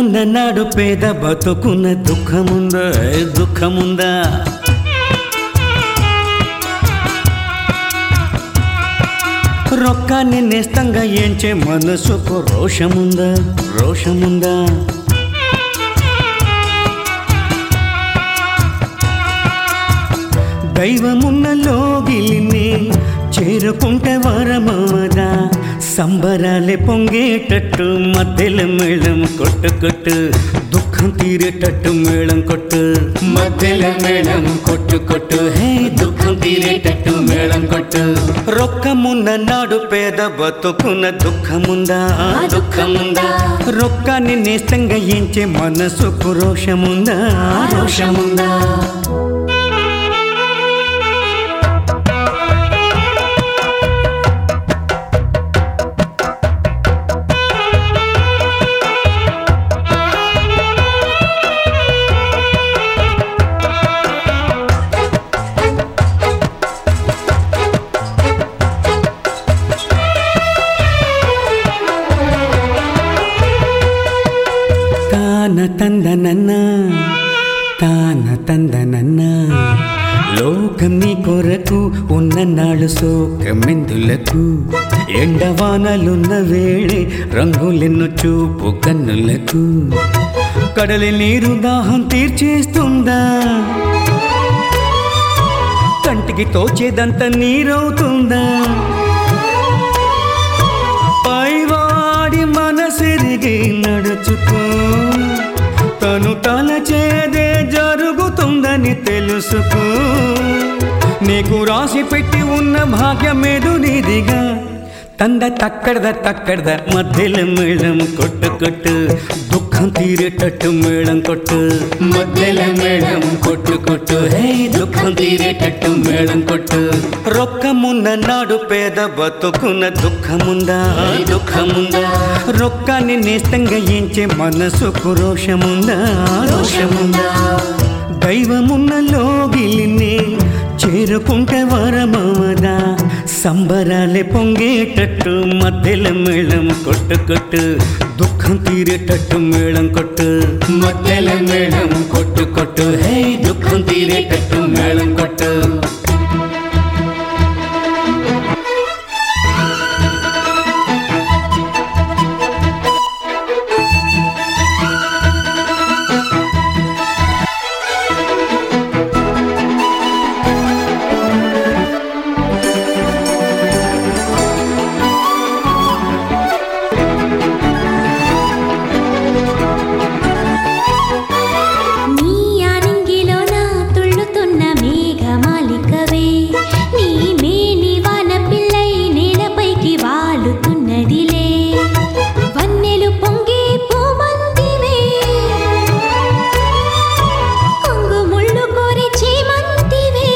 రొక్కమున్న నాడు పేద బతుకున్న దుఃఖముందా ఏ దుఃఖముందా రొక్కాన్ని నేస్తంగా ఏంచే మనసుకు రోషముందా రోషముందా దైవమున్న లోగిలిని చేరుకుంటే వరమవదా సంబరాలే పొంగేటట్టు మధ్యల మేళం కొట్టు కొట్టు దుఃఖం తీరేటట్టు మేళం కొట్టు మధ్యల మేళం కొట్టు కొట్టు హే దుఃఖం తీరేటట్టు మేళం కొట్టు రొక్కమున్న నాడు పేద బతుకున్న దుఃఖముందా దుఃఖముందా రొక్కాన్ని నేస్తంగా ఏంచే మనసుకు రోషముందా రోషముందా తాన తందనన్న తాన తందనన్న లోకం నీ కొరకు ఉన్న నాడు సోకమెందులకు ఎండవానలున్న వేళే రంగులెన్ను చూపు కన్నులకు కడలి నీరు దాహం తీర్చేస్తుందా కంటికి తోచేదంత నీరవుతుందా పైవాడి మనసిరిగి నడుచుకో తను తలచేదే జరుగుతుందని తెలుసుకో నీకు రాసి పెట్టి ఉన్న భాగ్యమేదు నీదిగా తంద తక్కడద తక్కడద మధ్యలో మేళం కొట్టు కొట్టు దుఃఖం తీరేటట్టు మేళం కొట్టు మధ్యలో మేళం కొట్టు కొట్టు హే దుఃఖం తీరేటట్టు మేళం కొట్టు రొక్కమున్న నాడు పేద బతుకున్న దుఃఖముందా దుఃఖముందా రొక్కాన్ని నేస్తంగా ఏంచే మనసుకు రోషముందా రోషముందా దైవమున్న లోగిలిని చేరుకుంటే వరమవదా సంబరాలే పొంగేటట్టు మధ్యలో మేళం కొట్టు కొట్టు దుఃఖం తీరేటట్టు మేళం కొట్టు మధ్యలో మేళం కొట్టు కొట్టు హే దుఃఖం తీరేటట్టు మేళం కొట్టు నీ ఆనింగిలోన తుళ్ళుతున్న మేఘమాలికవే నీ మేని వాన పిల్లై నేలపైకి వాలుతున్నదిలే వన్నెలు పొంగే పూమంతివే కొంగు ముళ్ళు కోరి చేమంతివే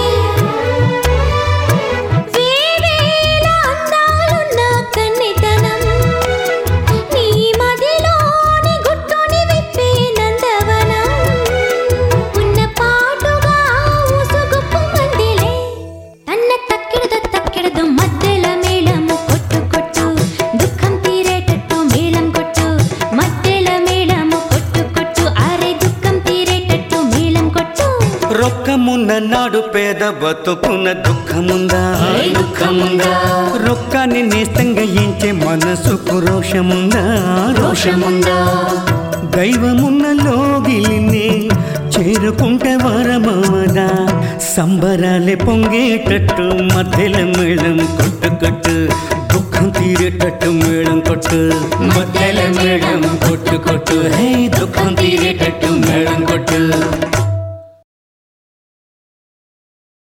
వేవేల అందాలున్న కన్నెతనం నీ మదిలోని గుట్టుని విప్పే నందవనం ఉన్న పాటుగా ఊసుగుప్పు మందిలే తన్న తక్కిడదు తక్కిడదు మధ్యల మేళము కొట్టు కొట్టు దుఃఖం తీరేటట్టు మేళం కొట్టు మధ్యల మేళము కొట్టు కొట్టు అరే దుఃఖం తీరేటట్టు మేళం కొట్టు రొక్కమున్న నాడు పేద బతుకున్న దుఃఖముందా దుఃఖముందా రొక్కాన్ని నేస్తంగా ఏంచే మనసుకు రోషముందా రోషముందా దైవమున్న లోగిలిని చేరుకుంటే వరమవదా సంబరాలే పొంగేటట్టు మధ్యలో మేళం కొట్టు కొట్టు దుఃఖం తీరేటట్టు మేళం కొట్టు మధ్యలో మేళం కొట్టు కొట్టు హే దుఃఖం తీరేటట్టు మేళం కొట్టు